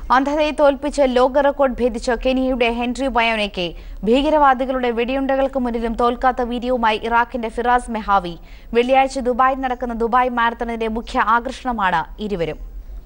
അന്ധതയെ തോൽപ്പിച്ച് ലോക record ഭേദിച്ച കെനിയയുടെ Henry ബയോനയ്ക്ക് ഭീകരവാദികളുടെ വെടിയുണ്ടകൾക്ക് മുന്നിലും തോൽക്കാത്ത വീര്യവുമായി ഇറാഖിന്റെ ഫിറാസ് മെഹാവി വെള്ളിയാഴ്ച ദുബായിൽ നടക്കുന്ന ദുബായ് മാരത്തണിന്റെ മുഖ്യ ആകർഷണമാണ് ഇരുവരും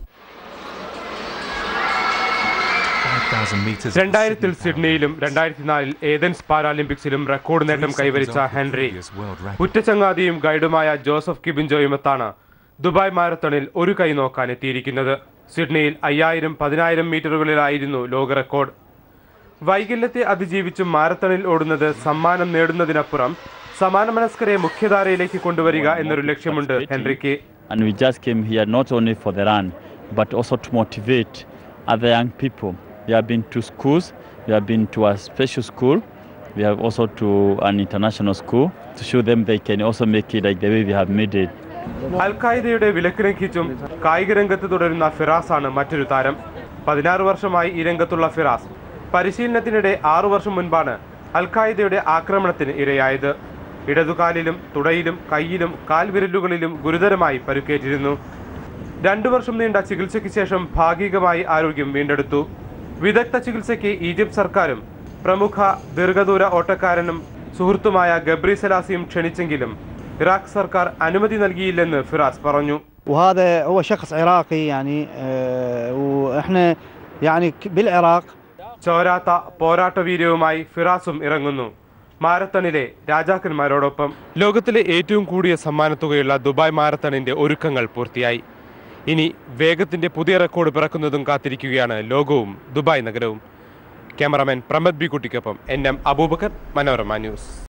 രണ്ടായിരത്തിൽ സിഡ്നിയിലും രണ്ടായിരത്തി നാലിൽ ഏതൻസ് പാരാലിമ്പിക്സിലും റെക്കോർഡ് നേട്ടം കൈവരിച്ച ഹെൻറി ഉറ്റച്ചങ്ങാതിയും ഗൈഡുമായ ജോസഫ് കിബിൻജോയുമത്താണ് ദുബായ് മാരത്തണിൽ ഒരു കൈ നോക്കാൻ എത്തിയിരിക്കുന്നത് സിഡ്നിയിൽ അയ്യായിരം പതിനായിരം മീറ്ററുകളിലായിരുന്നു ലോക റെക്കോർഡ് വൈകല്യത്തെ അതിജീവിച്ചും മാരത്തണിൽ ഓടുന്നത് സമ്മാനം നേടുന്നതിനപ്പുറം സമാന മനസ്കരെ മുഖ്യധാരയിലേക്ക് കൊണ്ടുവരിക എന്നൊരു ലക്ഷ്യമുണ്ട് ഹെൻറിക്ക് And we just came here not only for the run, but also to motivate other young people. We have been to schools, we have been to a special school, we have also to an international school to show them they can also make it like the way we have made it. അൽ ഖായിദയുടെ വിലക്ക് ലംഘിച്ചും കായിക രംഗത്ത് തുടരുന്ന Firas ആണ് മറ്റൊരു താരം പതിനാറ് വർഷമായി ഈ രംഗത്തുള്ള ഫിറാസ് പരിശീലനത്തിനിടെ ആറു വർഷം മുൻപാണ് അൽ ഖായിദയുടെ ആക്രമണത്തിന് ഇരയായത് ഇടതുകാലിലും തുടയിലും കൈയിലും കാൽവിരലുകളിലും ഗുരുതരമായി പരുക്കേറ്റിരുന്നു രണ്ടു വർഷം നീണ്ട ചികിത്സയ്ക്ക് ശേഷം ഭാഗികമായി ആരോഗ്യം വീണ്ടെടുത്തു വിദഗ്ധ ചികിത്സയ്ക്ക് ഈജിപ്ത് സർക്കാരും പ്രമുഖ ദീർഘദൂര ഓട്ടക്കാരനും സുഹൃത്തുമായ ഗബ്രി സലാസിയും ക്ഷണിച്ചെങ്കിലും ഇറാഖ് സർക്കാർ അനുമതി നൽകിയില്ലെന്ന് ഫിറാസ് പറഞ്ഞു وهذا هو شخص عراقي يعني آه، واحنا يعني ك- بالعراق ചോരാത്ത പോരാട്ട വീര്യവുമായി ഫിറാസും ഇറങ്ങുന്നു മാരത്തണിലെ രാജാക്കന്മാരോടൊപ്പം ലോകത്തിലെ ഏറ്റവും കൂടിയ സമ്മാനത്തുകയുള്ള ദുബായ് മാരത്തണിന്റെ ഒരുക്കങ്ങൾ പൂർത്തിയായി ഇനി വേഗത്തിന്റെ പുതിയ റെക്കോർഡ് പിറക്കുന്നതും കാത്തിരിക്കുകയാണ് ലോകവും ദുബായ് നഗരവും ക്യാമറാമാൻ പ്രമദ് ബി കുട്ടിക്കൊപ്പം N M Abubakar Manorama news